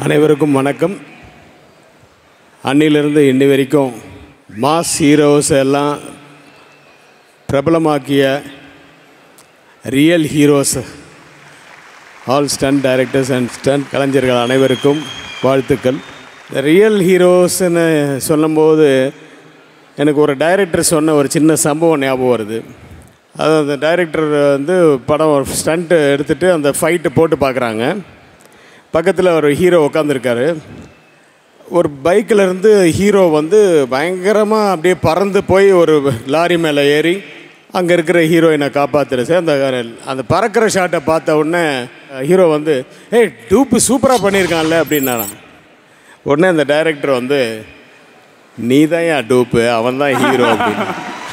அனைவருக்கும் வணக்கம் அன்னிலிருந்து இன்னி வரைக்கும் மாஸ் ஹீரோஸ் எல்லாம் பிரபலமாக்கிய real heroes all stunt directors and stunt கலைஞர்கள் அனைவருக்கும் வாழ்த்துக்கள் இந்த ரியல் ஹீரோஸ்ன்னு சொல்லும்போது எனக்கு ஒரு டைரக்டர் சொன்ன ஒரு சின்ன சம்பவம் ஞாபகம் வருது அது அந்த டைரக்டர் வந்து படம் ஒரு ஸ்டண்ட்டு எடுத்துகிட்டு அந்த ஃபைட்டு போட்டு பார்க்குறாங்க பக்கத்தில் ஒரு ஹீரோ உட்காந்துருக்காரு ஒரு பைக்கில் இருந்து ஹீரோ வந்து பயங்கரமாக அப்படியே பறந்து போய் ஒரு லாரி மேலே ஏறி அங்கே இருக்கிற ஹீரோயினை காப்பாற்றுறது சார் அந்த அந்த பறக்கிற ஷாட்டை பார்த்த உடனே ஹீரோ வந்து ஏய் டூப்பு சூப்பராக பண்ணியிருக்கான்ல அப்படின்னாராம் உடனே அந்த டைரக்டர் வந்து நீ தான் ஏன் டூப்பு அவன் தான் ஹீரோ அப்படின்னு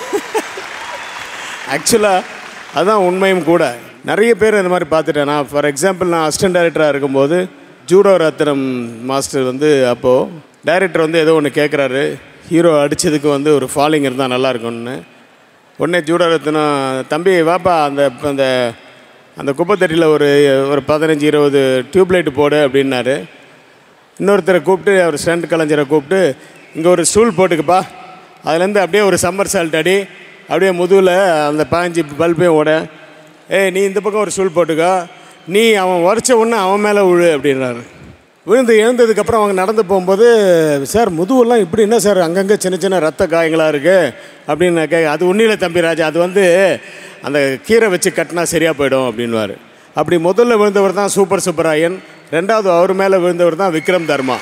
ஆக்சுவலாக அதுதான் உண்மையும் கூட நிறைய பேர் இந்த மாதிரி பார்த்துட்டேன் நான் ஃபார் எக்ஸாம்பிள் நான் அசிஸ்டன்ட் டைரக்டராக இருக்கும்போது ஜூடோ ரத்னம் மாஸ்டர் வந்து அப்போது டைரக்டர் வந்து ஏதோ ஒன்று கேட்குறாரு ஹீரோ அடித்ததுக்கு வந்து ஒரு ஃபாலிங் இருந்தால் நல்லா இருக்கும்னு உடனே ஜூடோ ரத்னம் தம்பி வாப்பா அந்த அந்த அந்த குப்பைத்தட்டியில் ஒரு ஒரு பதினஞ்சு இருபது டியூப்லைட் போடு அப்படின்னாரு இன்னொருத்தரை கூப்பிட்டு அவர் ஸ்டண்ட் கலைஞரை கூப்பிட்டு இங்கே ஒரு ஸ்டூல் போட்டுக்குப்பா அதுலேருந்து அப்படியே ஒரு சம்மர் சால்ட் அடி அப்படியே முதுகில் அந்த பாஞ்சு பல்பையும் ஓட ஏய் நீ இந்த பக்கம் ஒரு ஸ்டூல் போட்டுக்கோ நீ அவன் உரைச்ச உடனே அவன் மேலே விழு அப்படின்றாரு விழுந்து எழுந்ததுக்கப்புறம் அவங்க நடந்து போகும்போது சார் முதுவெல்லாம் இப்படி என்ன சார் அங்கங்கே சின்ன சின்ன ரத்த காயங்களாக இருக்குது அப்படின்னு கே அது ஒன்றில் தம்பி ராஜா அது வந்து அந்த கீரை வச்சு கட்டினா சரியாக போயிடும் அப்படின்வார் அப்படி முதல்ல விழுந்தவர் தான் சூப்பர் சுப்பராயன் ரெண்டாவது அவர் மேலே விழுந்தவர் தான் விக்ரம் தர்மா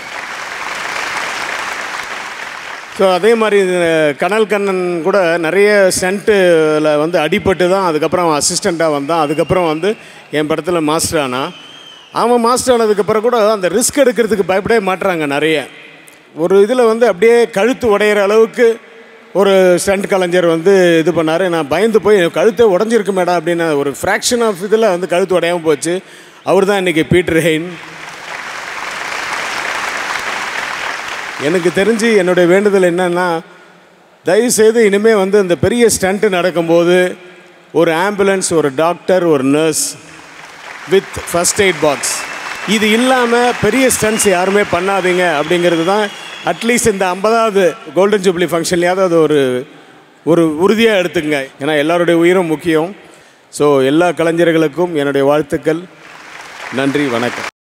ஸோ அதே மாதிரி இந்த கனல் கண்ணன் கூட நிறைய ஸ்டண்ட்டில் வந்து அடிபட்டு தான் அதுக்கப்புறம் அவன் அசிஸ்டண்ட்டாக வந்தான் அதுக்கப்புறம் வந்து என் படத்தில் மாஸ்டர் ஆனான் அவன் மாஸ்டர் ஆனதுக்கப்புறம் கூட அந்த ரிஸ்க் எடுக்கிறதுக்கு பயப்படவே மாட்டுறாங்க நிறைய ஒரு இதில் வந்து அப்படியே கழுத்து உடையிற அளவுக்கு ஒரு ஸ்டண்ட் கலைஞர் வந்து இது பண்ணார் நான் பயந்து போய் கழுத்தை உடஞ்சிருக்கு மேடம் அப்படின்னு ஒரு ஃப்ராக்ஷன் ஆஃப் இதில் வந்து கழுத்து உடையாமல் போச்சு அவர் தான் இன்றைக்கி பீட்டர் ஹெயின் எனக்கு தெரிஞ்சு என்னுடைய வேண்டுதல் என்னன்னா தயவுசெய்து இனிமேல் வந்து இந்த பெரிய ஸ்டண்ட்டு நடக்கும்போது ஒரு ஆம்புலன்ஸ் ஒரு டாக்டர் ஒரு nurse with first aid box இது இல்லாமல் பெரிய ஸ்டண்ட்ஸ் யாருமே பண்ணாதீங்க அப்படிங்கிறது தான் அட்லீஸ்ட் இந்த ஐம்பதாவது கோல்டன் ஜூப்ளி ஃபங்க்ஷன்லையாவது அது ஒரு ஒரு உறுதியாக எடுத்துங்க ஏன்னா எல்லாருடைய உயிரும் முக்கியம் ஸோ எல்லா கலைஞர்களுக்கும் என்னுடைய வாழ்த்துக்கள் நன்றி வணக்கம்